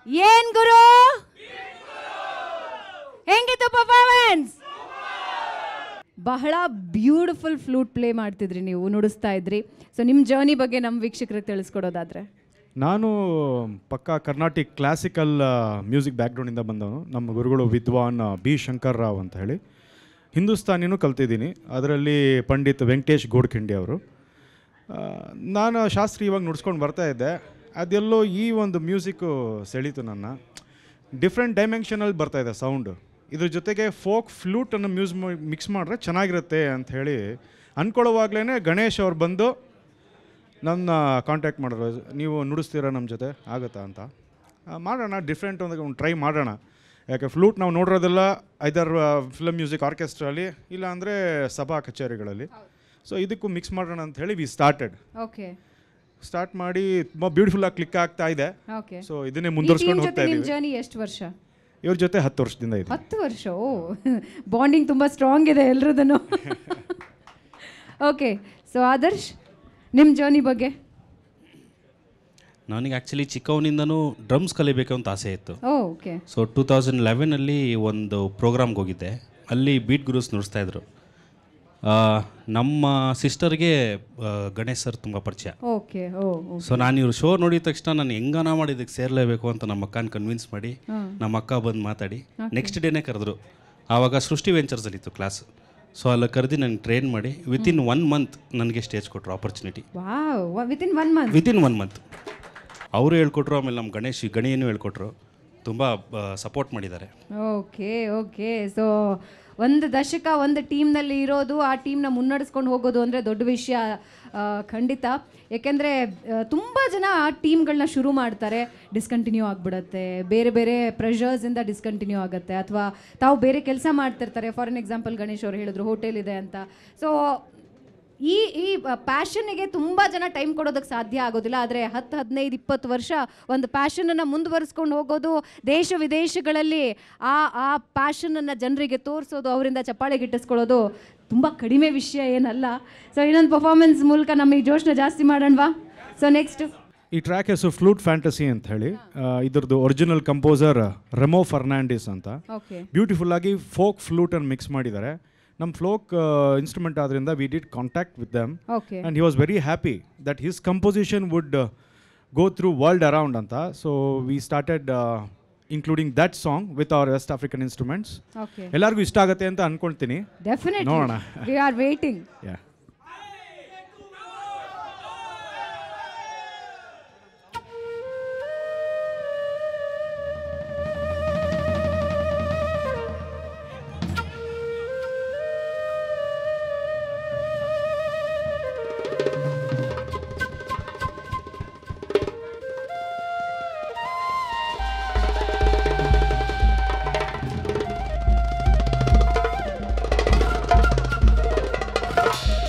ಏನ್ ಗುರು ಹೆಂಗಿತ್ತು ಪರ್ಫಾರ್ಮೆನ್ಸ್ ಬಹಳ ಬ್ಯೂಟಿಫುಲ್ ಫ್ಲೂಟ್ ಪ್ಲೇ ಮಾಡ್ತಿದ್ರಿ ನೀವು ನುಡಿಸ್ತಾ ಇದ್ರಿ ಸೊ ನಿಮ್ಮ ಜರ್ನಿ ಬಗ್ಗೆ ನಮ್ಮ ವೀಕ್ಷಕರಿಗೆ ತಿಳಿಸ್ಕೊಡೋದಾದ್ರೆ ನಾನು ಪಕ್ಕ ಕರ್ನಾಟಿಕ್ ಕ್ಲಾಸಿಕಲ್ ಮ್ಯೂಸಿಕ್ ಬ್ಯಾಕ್ಗ್ರೌಂಡಿಂದ ಬಂದವನು ನಮ್ಮ ಗುರುಗಳು ವಿದ್ವಾನ್ ಬಿ ಶಂಕರ್ ರಾವ್ ಅಂತ ಹೇಳಿ ಹಿಂದೂಸ್ತಾನಿನೂ ಕಲ್ತಿದ್ದೀನಿ ಅದರಲ್ಲಿ ಪಂಡಿತ್ ವೆಂಕಟೇಶ್ ಗೋಡ್ಖಿಂಡಿ ಅವರು ಆ, ನಾನು ಶಾಸ್ತ್ರೀಯವಾಗಿ ನುಡ್ಸ್ಕೊಂಡು ಬರ್ತಾ ಇದ್ದೆ ಅದೆಲ್ಲೋ ಈ ಒಂದು ಮ್ಯೂಸಿಕ್ಕು ಸೆಳೀತು ನನ್ನ ಡಿಫ್ರೆಂಟ್ ಡೈಮೆನ್ಷನಲ್ಲಿ ಬರ್ತಾ ಇದೆ ಸೌಂಡು ಇದ್ರ ಜೊತೆಗೆ ಫೋಕ್ ಫ್ಲೂಟನ್ನು ಮ್ಯೂಸ್ ಮಿಕ್ಸ್ ಮಾಡಿದ್ರೆ ಚೆನ್ನಾಗಿರುತ್ತೆ ಅಂತ ಹೇಳಿ ಅಂದ್ಕೊಳ್ಳೋವಾಗಲೇ ಗಣೇಶ್ ಅವ್ರು ಬಂದು ನನ್ನ ಕಾಂಟ್ಯಾಕ್ಟ್ ಮಾಡಿದ್ರು ನೀವು ನುಡಿಸ್ತೀರಾ ನಮ್ಮ ಜೊತೆ ಆಗುತ್ತಾ ಅಂತ ಆ, ಮಾಡೋಣ ಡಿಫ್ರೆಂಟ್ ಒಂದು ಒಂದು ಟ್ರೈ ಮಾಡೋಣ ಯಾಕೆ ಫ್ಲೂಟ್ ನಾವು ನೋಡಿರೋದೆಲ್ಲ ಐದರ್ ಫಿಲಮ್ ಮ್ಯೂಸಿಕ್ ಆರ್ಕೆಸ್ಟ್ರಲ್ಲಿ ಇಲ್ಲ ಅಂದರೆ ಸಭಾ ಕಚೇರಿಗಳಲ್ಲಿ ಸೊ ಇದಕ್ಕೂ ಮಿಕ್ಸ್ ಮಾಡೋಣ ಅಂತ ಹೇಳಿ ವಿ ಸ್ಟಾರ್ಟೆಡ್ ಓಕೆ ಸ್ಟಾರ್ಟ್ ಮಾಡಿ ತುಂಬ ಬ್ಯೂಟಿಫುಲ್ಲಾಗಿ ಕ್ಲಿಕ್ ಆಗ್ತಾ ಇದೆ ಓಕೆ ಸೊ ಇದನ್ನೇ ಮುಂದುವರ್ಸ್ಕೊಂಡು ಹೋಗ್ತಾ ನಿಮ್ಮ ಇದ್ದೀವಿ ಜರ್ನಿ ಎಷ್ಟು ವರ್ಷ ಇವ್ರ ಜೊತೆ ಹತ್ತು ವರ್ಷದಿಂದ ಇದೆ ಹತ್ತು ವರ್ಷ ಓ ಬಾಂಡಿಂಗ್ ತುಂಬ ಸ್ಟ್ರಾಂಗ್ ಇದೆ ಎಲ್ರದನ್ನು ಓಕೆ ಸೊ ಆದರ್ಶ್ ನಿಮ್ಮ ಜರ್ನಿ ಬಗ್ಗೆ ನನಗೆ ಆ್ಯಕ್ಚುಲಿ ಚಿಕ್ಕವನಿಂದನೂ ಡ್ರಮ್ಸ್ ಕಲಿಬೇಕು ಅಂತ ಆಸೆ ಇತ್ತು oh okay so two thousand ಲೆವೆನಲ್ಲಿ ಒಂದು ಪ್ರೋಗ್ರಾಮ್ಗೆ ಹೋಗಿದ್ದೆ ಅಲ್ಲಿ ಬೀಟ್ ಗುರುಸ್ ನುಡಿಸ್ತಾ ಇದ್ರು ಆ, ನಮ್ಮ ಸಿಸ್ಟರ್ಗೆ ಗಣೇಶ್ ಸರ್ ತುಂಬ ಪರಿಚಯ ಓಕೆ ಓ ಸೊ ನಾನು ಇವ್ರು ಶೋ ನೋಡಿದ ತಕ್ಷಣ ನಾನು ಹೆಂಗನ ಮಾಡಿ ಇದಕ್ಕೆ ಸೇರಲೇಬೇಕು ಅಂತ ನಮ್ಮ ಅಕ್ಕನ ಕನ್ವಿನ್ಸ್ ಮಾಡಿ ನಮ್ಮ ಅಕ್ಕ ಬಂದು ಮಾತಾಡಿ ನೆಕ್ಸ್ಟ್ ಡೇನೇ ಕರೆದ್ರು ಆವಾಗ ಸೃಷ್ಟಿ ವೆಂಚರ್ಸಲ್ಲಿ ಇತ್ತು ಕ್ಲಾಸ್ ಸೊ ಅಲ್ಲಿ ಕರೆದು ನನಗೆ ಟ್ರೈನ್ ಮಾಡಿ ವಿತಿನ್ ಒನ್ ಮಂತ್ ನನಗೆ ಸ್ಟೇಜ್ ಕೊಟ್ಟರು opportunity wow within one month within one month ಅವರು ಹೇಳ್ಕೊಟ್ರು ಆಮೇಲೆ ನಮ್ಮ ಗಣೇಶ್ ಗಣಿಯನ್ನು ಹೇಳ್ಕೊಟ್ರು ತುಂಬ ಸಪೋರ್ಟ್ ಮಾಡಿದ್ದಾರೆ ಓಕೆ ಓಕೆ ಸೊ ಒಂದು ದಶಕ ಒಂದು ಟೀಮ್ನಲ್ಲಿ ಇರೋದು ಆ ಟೀಮ್ನ ಮುನ್ನಡೆಸ್ಕೊಂಡು ಹೋಗೋದು ಅಂದರೆ ದೊಡ್ಡ ವಿಷಯ ಆ, ಖಂಡಿತ ಯಾಕೆಂದರೆ ತುಂಬ ಜನ ಟೀಮ್ಗಳನ್ನ ಶುರು ಮಾಡ್ತಾರೆ ಡಿಸ್ಕಂಟಿನ್ಯೂ ಆಗಿಬಿಡುತ್ತೆ ಬೇರೆ ಬೇರೆ ಪ್ರೆಷರ್ಸಿಂದ ಡಿಸ್ಕಂಟಿನ್ಯೂ ಆಗುತ್ತೆ ಅಥವಾ ತಾವು ಬೇರೆ ಕೆಲಸ ಮಾಡ್ತಿರ್ತಾರೆ ಫಾರ್ ಎನ್ ಎಕ್ಸಾಂಪಲ್ ಗಣೇಶ್ ಅವರು ಹೇಳಿದ್ರು ಹೋಟೆಲ್ ಇದೆ ಅಂತ ಸೊ ಈ ಈ ಪ್ಯಾಷನ್ನಿಗೆ ತುಂಬ ಜನ ಟೈಮ್ ಕೊಡೋದಕ್ಕೆ ಸಾಧ್ಯ ಆಗೋದಿಲ್ಲ ಆದರೆ ಹತ್ತು ಹದಿನೈದು ಇಪ್ಪತ್ತು ವರ್ಷ ಒಂದು ಪ್ಯಾಷನನ್ನು ಮುಂದುವರಿಸ್ಕೊಂಡು ಹೋಗೋದು ದೇಶ ವಿದೇಶಗಳಲ್ಲಿ ಆ ಆ ಪ್ಯಾಷನನ್ನು ಜನರಿಗೆ ತೋರಿಸೋದು ಅವರಿಂದ ಚಪ್ಪಾಳೆ ಗಿಟ್ಟಿಸ್ಕೊಳ್ಳೋದು ತುಂಬ ಕಡಿಮೆ ವಿಷಯ ಏನಲ್ಲ ಸೊ ಇನ್ನೊಂದು ಪರ್ಫಾರ್ಮೆನ್ಸ್ ಮೂಲಕ ನಮಗೆ ಜೋಶ್ನ ಜಾಸ್ತಿ ಮಾಡೋಣವಾ ಸೊ ನೆಕ್ಸ್ಟ್ ಈ ಟ್ರ್ಯಾಕ್ ಹೆಸರು ಫ್ಲೂಟ್ ಫ್ಯಾಂಟಸಿ ಅಂತ ಹೇಳಿ ಆ, ಇದ್ರದ್ದು ಒರಿಜಿನಲ್ ಕಂಪೋಸರ್ ರೆಮೋ ಫರ್ನಾಂಡಿಸ್ ಅಂತ ಓಕೆ ಬ್ಯೂಟಿಫುಲ್ ಆಗಿ ಫೋಕ್ ಫ್ಲೂಟನ್ನು ಮಿಕ್ಸ್ ಮಾಡಿದ್ದಾರೆ ನಮ್ಮ ಫ್ಲೋಕ್ ಇನ್ಸ್ಟ್ರೂಮೆಂಟ್ ಆದ್ರಿಂದ we did contact with them okay and he was very happy that his composition would go through world around ಅಂತ so we started including that song with our West African instruments okay ಎಲ್ಲರಿಗೂ ಇಷ್ಟ ಆಗುತ್ತೆ ಅಂತ ಅನ್ಕೊಳ್ತೀನಿ definite ನೋಡೋಣ. We are waiting ya Thank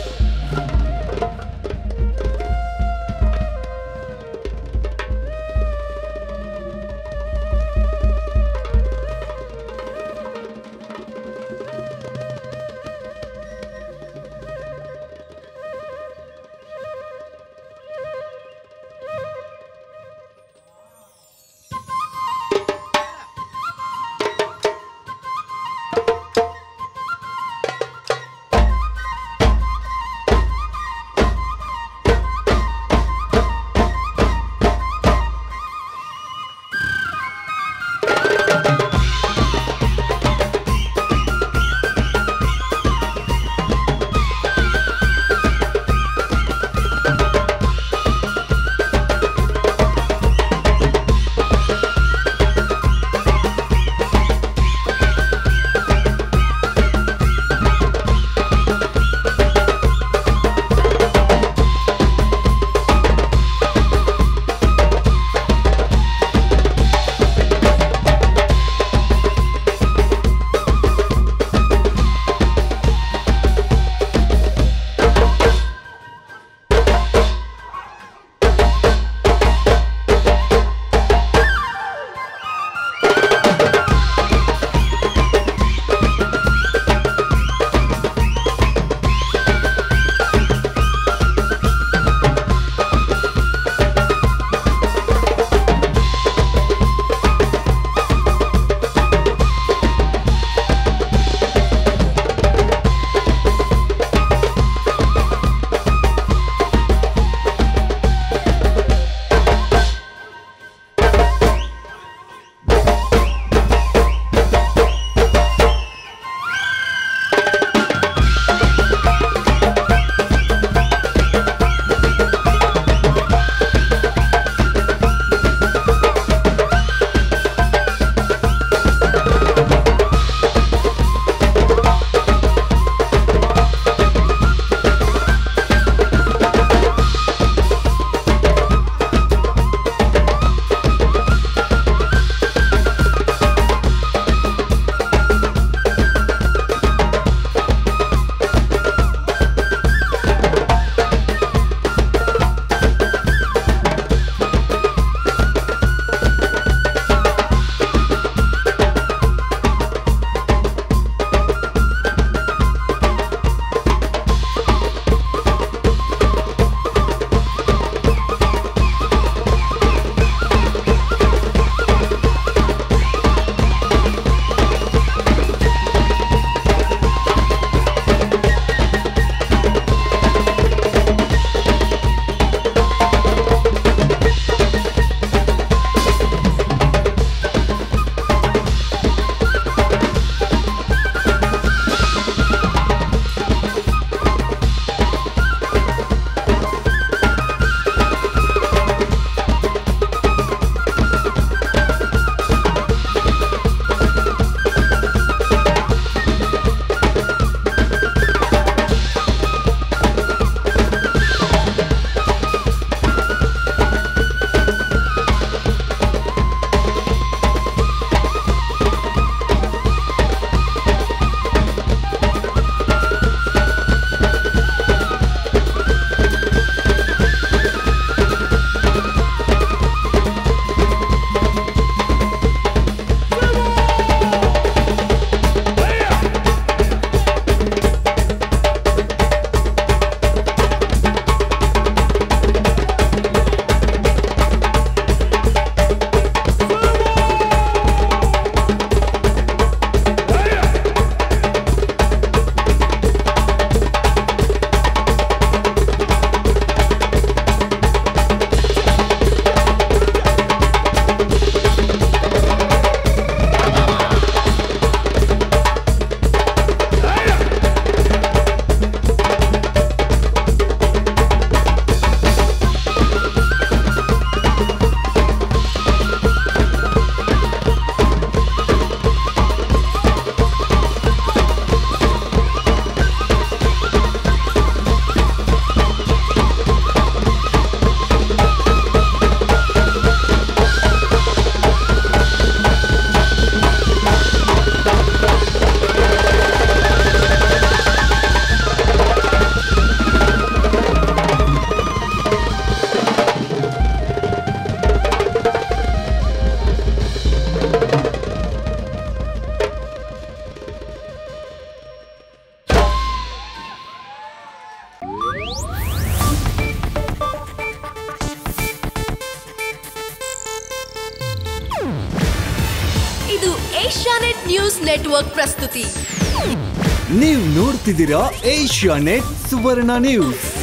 ಇದು Asianet news network ಪ್ರಸ್ತುತಿ ನೀವು ನೋಡ್ತಿದ್ದೀರಾ ಏಷ್ಯಾ ನೆಟ್ ಸುವರ್ಣ ನ್ಯೂಸ್